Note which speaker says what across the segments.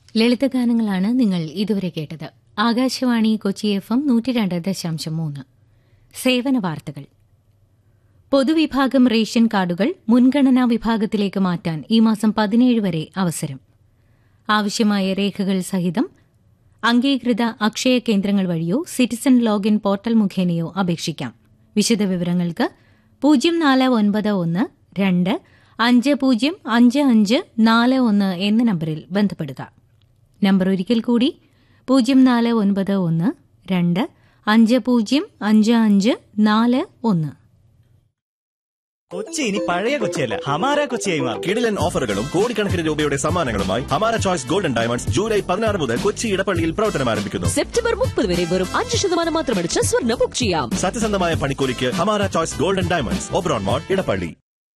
Speaker 1: ലളിതഗാനങ്ങളാണ് നിങ്ങൾ ഇതുവരെ കേട്ടത് ആകാശവാണി കൊച്ചി എഫ് എം നൂറ്റി രണ്ട് ദശാംശം മൂന്ന് സേവന വാർത്തകൾ പൊതുവിഭാഗം റേഷൻ കാർഡുകൾ മുൻഗണനാ വിഭാഗത്തിലേക്ക് മാറ്റാൻ ഈ മാസം പതിനേഴ് വരെ അവസരം ആവശ്യമായ രേഖകൾ സഹിതം അംഗീകൃത അക്ഷയ കേന്ദ്രങ്ങൾ വഴിയോ സിറ്റിസൺ ലോഗിൻ പോർട്ടൽ മുഖേനയോ അപേക്ഷിക്കാം വിശദവിവരങ്ങൾക്ക് പൂജ്യം നാല് ഒൻപത് ഒന്ന് രണ്ട് അഞ്ച് പൂജ്യം അഞ്ച് അഞ്ച് നാല് ഒന്ന് എന്ന നമ്പറിൽ ബന്ധപ്പെടുക നമ്പർ ഒരിക്കൽ കൂടി പൂജ്യം നാല് ഒൻപത് ഒന്ന് രണ്ട് അഞ്ച് പൂജ്യം അഞ്ച് അഞ്ച് നാല് ഒന്ന്
Speaker 2: കൊച്ചി ഇനി പഴയ കൊച്ചിയല്ല ഹമാര കൊച്ചിയായി മാറും
Speaker 3: കിടിലൻ ഓഫറുകളും കോടിക്കണക്കിന് രൂപയുടെ സമ്മാനങ്ങളുമായി ഹമാര ചോയ്സ് ഗോൾഡൻ ഡയമണ്ട്സ് ജൂലൈ പതിനാറ് മുതൽ കൊച്ചി ഇടപ്പള്ളിയിൽ പ്രവർത്തനം ആരംഭിക്കുന്നു
Speaker 4: സെപ്റ്റംബർ മുപ്പത് വരെ വെറും അഞ്ച് ശതമാനം മാത്രമടിച്ച് സ്വർണ്ണ ബുക്ക് ചെയ്യാം
Speaker 3: സത്യസന്ധമായ പണിക്കൂലിക്ക് Hamara choice golden diamonds Oberon mall Edappally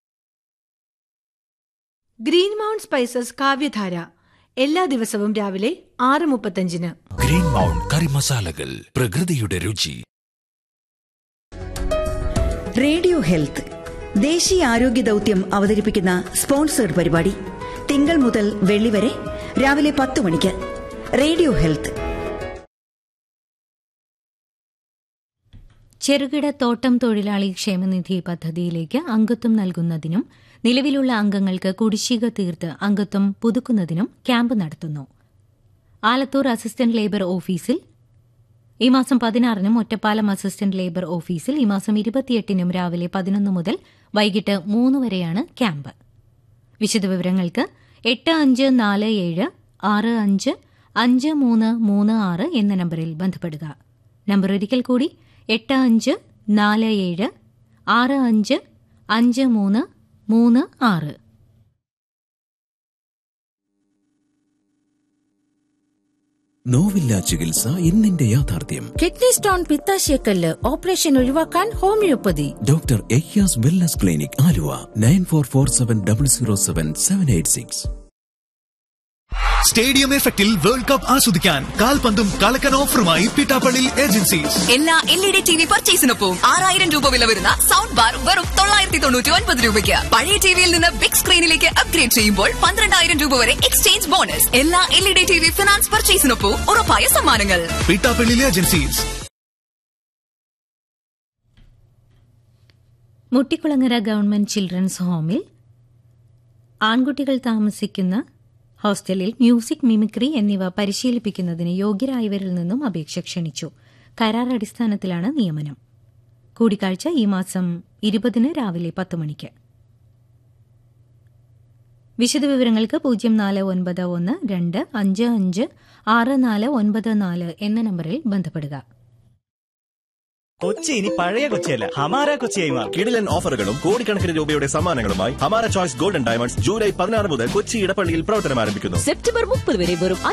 Speaker 5: green mount spices കാവ്യധാര എല്ലാ ദിവസവും രാവിലെ ആറ് മുപ്പത്തഞ്ചിന്
Speaker 6: ഗ്രീൻ മൗണ്ട് കറി മസാലകൾ പ്രകൃതിയുടെ രുചി
Speaker 7: റേഡിയോ ഹെൽത്ത് ദേശീയ ആരോഗ്യ ദൗത്യം അവതരിപ്പിക്കുന്ന സ്പോൺസേഡ് പരിപാടി തിങ്കൾ മുതൽ വെള്ളി വരെ രാവിലെ പത്ത് മണിക്ക് റേഡിയോ ഹെൽത്ത്
Speaker 1: ചെറുകിട തോട്ടം തൊഴിലാളി ക്ഷേമനിധി പദ്ധതിയിലേക്ക് അംഗത്വം നൽകുന്നതിനും നിലവിലുള്ള അംഗങ്ങൾക്ക് കുടിശ്ശിക തീർത്ത് അംഗത്വം പുതുക്കുന്നതിനും ക്യാമ്പ് നടത്തുന്നു ആലത്തൂർ അസിസ്റ്റന്റ് ലേബർ ഓഫീസിൽ ഈ മാസം പതിനാറിനും ഒറ്റപ്പാലം അസിസ്റ്റന്റ് ലേബർ ഓഫീസിൽ ഈ മാസം ഇരുപത്തിയെട്ടിനും രാവിലെ പതിനൊന്ന് മുതൽ വൈകിട്ട് മൂന്ന് വരെയാണ് ക്യാമ്പ് വിശദവിവരങ്ങൾക്ക് എട്ട് അഞ്ച് നാല് ഏഴ് ആറ് അഞ്ച് അഞ്ച് മൂന്ന് മൂന്ന് ആറ് എന്ന നമ്പറിൽ ബന്ധപ്പെടുക നമ്പർ ഒരിക്കൽ കൂടി എട്ട് അഞ്ച് നാല് ഏഴ് ആറ് അഞ്ച് അഞ്ച് മൂന്ന് മൂന്ന് ആറ്
Speaker 6: നോവില്ല ചികിത്സ ഇന്നിന്റെ യാഥാർത്ഥ്യം
Speaker 8: കിഡ്നി സ്റ്റോൺ പിത്താശയക്കല്ല് ഓപ്പറേഷൻ ഒഴിവാക്കാൻ homoeopathy
Speaker 6: doctor Eyyas wellness clinic Aluva nine four four seven double zero seven seven eight six
Speaker 9: stadium എഫക്റ്റിൽ വേൾഡ് കപ്പ് ആസ്വദിക്കാൻ കാൽപന്തും കളക്കൻ ഓഫറുമായി പിട്ടാപ്പള്ളി ഏജൻസീസ്
Speaker 4: എല്ലാ L E D T V പർച്ചേസിനൊപ്പം ആറായിരം രൂപ വില വരുന്ന സൗണ്ട് ബാർ വെറും തൊള്ളായിരത്തി തൊണ്ണൂറ്റി ഒൻപത് രൂപയ്ക്ക് പഴയ ടിവിയിൽ നിന്ന് ബിഗ് സ്ക്രീനിലേക്ക് അപ്ഗ്രേഡ് ചെയ്യുമ്പോൾ പന്ത്രണ്ടായിരം രൂപ വരെ എക്സ്ചേഞ്ച് ബോണസ് എല്ലാ L E D T V finance പർച്ചേസിനൊപ്പം ഉറപ്പായ സമ്മാനങ്ങൾ
Speaker 9: Pittappilly agencies
Speaker 1: Muttikulangara government children's ഹോമിൽ ആൺകുട്ടികൾ താമസിക്കുന്ന ഹോസ്റ്റലിൽ മ്യൂസിക് മിമിക്രി എന്നിവ പരിശീലിപ്പിക്കുന്നതിന് യോഗ്യരായവരിൽ നിന്നും അപേക്ഷ ക്ഷണിച്ചു കരാർ അടിസ്ഥാനത്തിലാണ് നിയമനം കൂടിക്കാഴ്ച ഈ മാസം ഇരുപതിന് രാവിലെ പത്ത് മണിക്ക് വിശദവിവരങ്ങൾക്ക് പൂജ്യം നാല് ഒൻപത് ഒന്ന് രണ്ട് അഞ്ച് അഞ്ച് ആറ് നാല് ഒൻപത് നാല് എന്ന നമ്പറിൽ ബന്ധപ്പെടുക
Speaker 2: കൊച്ചി ഇനി പഴയ കൊച്ചിയല്ല ഹമാര കൊച്ചിയായി മാറും
Speaker 3: കിടിലൻ ഓഫറുകളും കോടിക്കണക്കിന് രൂപയുടെ സമ്മാനങ്ങളുമായി ഹമാര ചോയ്സ് ഗോൾഡൻ ഡയമണ്ട്സ് ജൂലൈ പതിനാറ് മുതൽ കൊച്ചി ഇടപ്പള്ളിയിൽ പ്രവർത്തനം ആരംഭിക്കുന്നു
Speaker 4: സെപ്റ്റംബർ മുപ്പത് വരെ വെറും